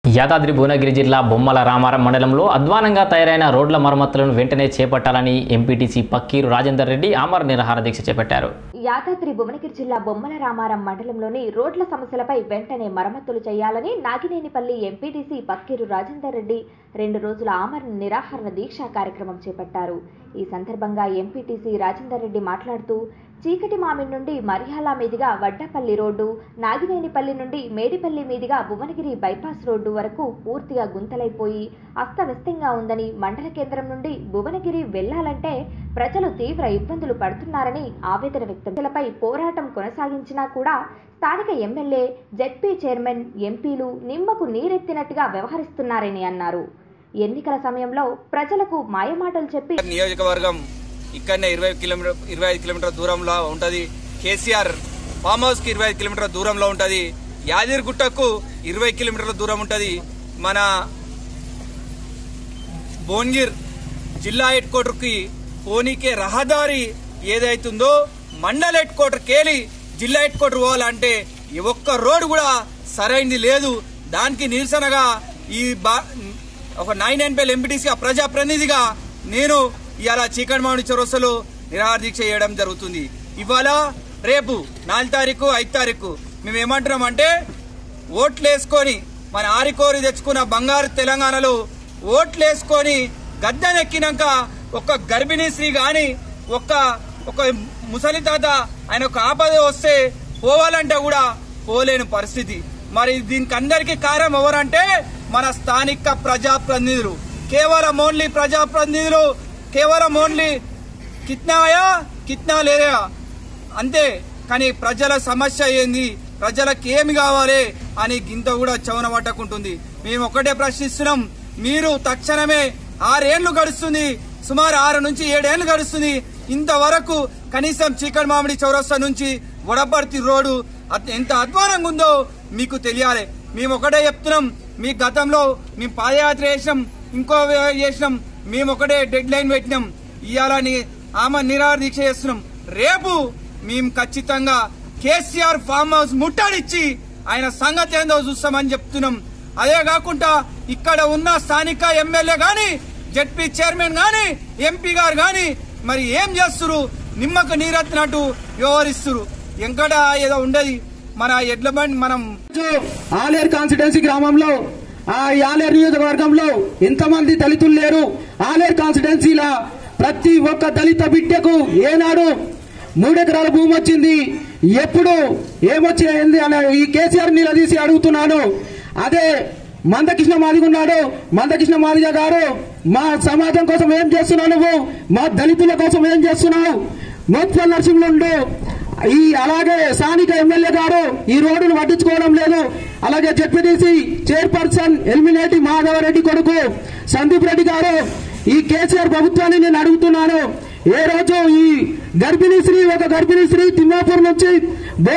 యాదాద్రి భువనగిరి జిల్లా బొమ్మల రామారం మండలంలో అధ్వానంగా తయారైన రోడ్ల మరమ్మతులను వెంటనే చేపట్టాలని ఎంపీటీసీ పక్కీరు రాజేందర్ రెడ్డి ఆమర నిరాహార దీక్ష చేపట్టారు యాదాద్రి భువనగిరి జిల్లా బొమ్మల రామారం మండలంలోని రోడ్ల సమస్యలపై వెంటనే మరమ్మతులు చేయాలని నాగినేనిపల్లి ఎంపీటీసీ పక్కీరు రాజేందర్ రెడ్డి రెండు రోజుల ఆమరణ నిరాహరణ దీక్ష కార్యక్రమం చేపట్టారు ఈ సందర్భంగా ఎంపీటీసీ రాజేందర్ రెడ్డి మాట్లాడుతూ చీకటి మామిడి నుండి మర్యాల మీదుగా వడ్డపల్లి రోడ్డు నాగినేనిపల్లి నుండి మేడిపల్లి మీదుగా భువనగిరి బైపాస్ రోడ్డు వరకు పూర్తిగా గుంతలైపోయి అస్తవ్యస్తంగా ఉందని మండల కేంద్రం నుండి భువనగిరి వెళ్లాలంటే ప్రజలు తీవ్ర ఇబ్బందులు పడుతున్నారని ఆవేదన వ్యక్తంపై పోరాటం కొనసాగించినా కూడా స్థానిక ఎమ్మెల్యే జెడ్పీ చైర్మన్ ఎంపీలు నిమ్మకు నీరెత్తినట్టుగా వ్యవహరిస్తున్నారని అన్నారు ఎన్నికల సమయంలో ప్రజలకు మాయమాటలు చెప్పి నియోజకవర్గం ఇక్కడనే ఇరవై కిలోమీటర్ ఇరవై ఐదు కిలోమీటర్ దూరంలో ఉంటది కేసీఆర్ ఫామ్ హౌస్ కి ఇరవై ఐదు కిలోమీటర్ దూరంలో ఉంటది యాదిరిగుట్టకు ఇరవై కిలోమీటర్ల దూరం ఉంటది మన భువనగిర్ జిల్లా హెడ్ క్వార్టర్ కి పోనీకే రహదారి ఏదైతుందో మండల హెడ్ క్వార్టర్ కేలి జిల్లా హెడ్ క్వార్టర్ పోవాలంటే ఈ ఒక్క రోడ్డు కూడా సరైనది లేదు దానికి నిరసనగా ఈ బా ఒక నైన్ ఎన్పిఎల్ ఎంపీటీసీగా ప్రజాప్రతినిధిగా నేను ఇవాళ చీకటి మామిడి చొరసలు నిరాహార దీక్ష చేయడం జరుగుతుంది ఇవాళ రేపు నాలుగు తారీఖు ఐదు తారీఖు మేము ఏమంటున్నాం అంటే ఓట్లు వేసుకొని మన ఆరికోరి తెచ్చుకున్న బంగారు తెలంగాణలో ఓట్లు వేసుకొని గద్దెనెక్కినాక ఒక గర్భిణీ స్త్రీ గాని ఒక ఒక ముసలి తాత ఆయన ఒక ఆపద వస్తే పోవాలంటే కూడా పోలేని పరిస్థితి మరి దీనికి అందరికీ కారణం ఎవరంటే మన స్థానిక ప్రజాప్రతినిధులు కేవలం ఓన్లీ ప్రజాప్రతినిధులు కేవలం ఓన్లీ కిత్నాయా కిత్నా లేరా అంతే కానీ ప్రజల సమస్య ఏంది ప్రజలకు ఏమి కావాలి అని గింత కూడా చవన పట్టకుంటుంది మేము ఒకటే ప్రశ్నిస్తున్నాం మీరు తక్షణమే ఆరేళ్లు గడుస్తుంది సుమారు ఆరు నుంచి ఏడేళ్లు గడుస్తుంది ఇంతవరకు కనీసం చీకటి మామిడి చౌరస్తా నుంచి వడపర్తి రోడ్డు అద్- ఎంత అధ్వానంగా ఉందో మీకు తెలియాలి మేము ఒకటే చెప్తున్నాం మీ గతంలో మేము పాదయాత్ర చేసినాం ఇంకో చేసినాం మేము ఒకటే డెడ్ లైన్ పెట్టినాం ఇవాళ ఆమె నిరాహార దీక్ష చేస్తున్నాం రేపు మేము ఖచ్చితంగా కేసీఆర్ ఫామ్ హౌస్ ముట్టడిచ్చి ఆయన సంగతి ఏందో చూస్తామని చెప్తున్నాం అదే కాకుండా ఇక్కడ ఉన్న స్థానిక ఎమ్మెల్యే గాని జడ్పీ చైర్మన్ గాని ఎంపీ గారు గాని మరి ఏం చేస్తురు నిమ్మకు నీరెత్తినట్టు వ్యవహరిస్తురు ఎంకట ఏదో ఉండదు మన ఎడ్ల బండి మనం ఆలేరు కాన్స్టిట్యున్సీ గ్రామంలో ఆ ఈ ఆలేరు నియోజకవర్గంలో ఎంతమంది దళితులు లేరు ఆలేరు కాన్స్టిట్యున్సీలా ప్రతి ఒక్క దళిత బిడ్డకు ఏనాడు మూడెకరాల భూమి వచ్చింది ఎప్పుడు ఏమొచ్చింది అని ఈ కేసీఆర్ నిలదీసి అడుగుతున్నాను అదే మందకృష్ణ మాదిగ ఉన్నాడు మందకృష్ణ మాదిగ గారు మా సమాజం కోసం ఏం చేస్తున్నావు నువ్వు మా దళితుల కోసం ఏం చేస్తున్నావు మోత్పల్ నరసింహుడు ఈ అలాగే స్థానిక ఎమ్మెల్యే గారు ఈ రోడ్డును పట్టించుకోవడం లేదు అలాగే జెడ్పీటీసీ చైర్పర్సన్ ఎలిమినేటి మాధవరెడ్డి కొడుకు సందీప్ రెడ్డి గారు ఈ కేసీఆర్ ప్రభుత్వాన్ని నేను అడుగుతున్నాను ఏ రోజు ఈ గర్భిణీ స్త్రీ ఒక గర్భిణీ స్త్రీ తిమ్మాపూర్ నుంచి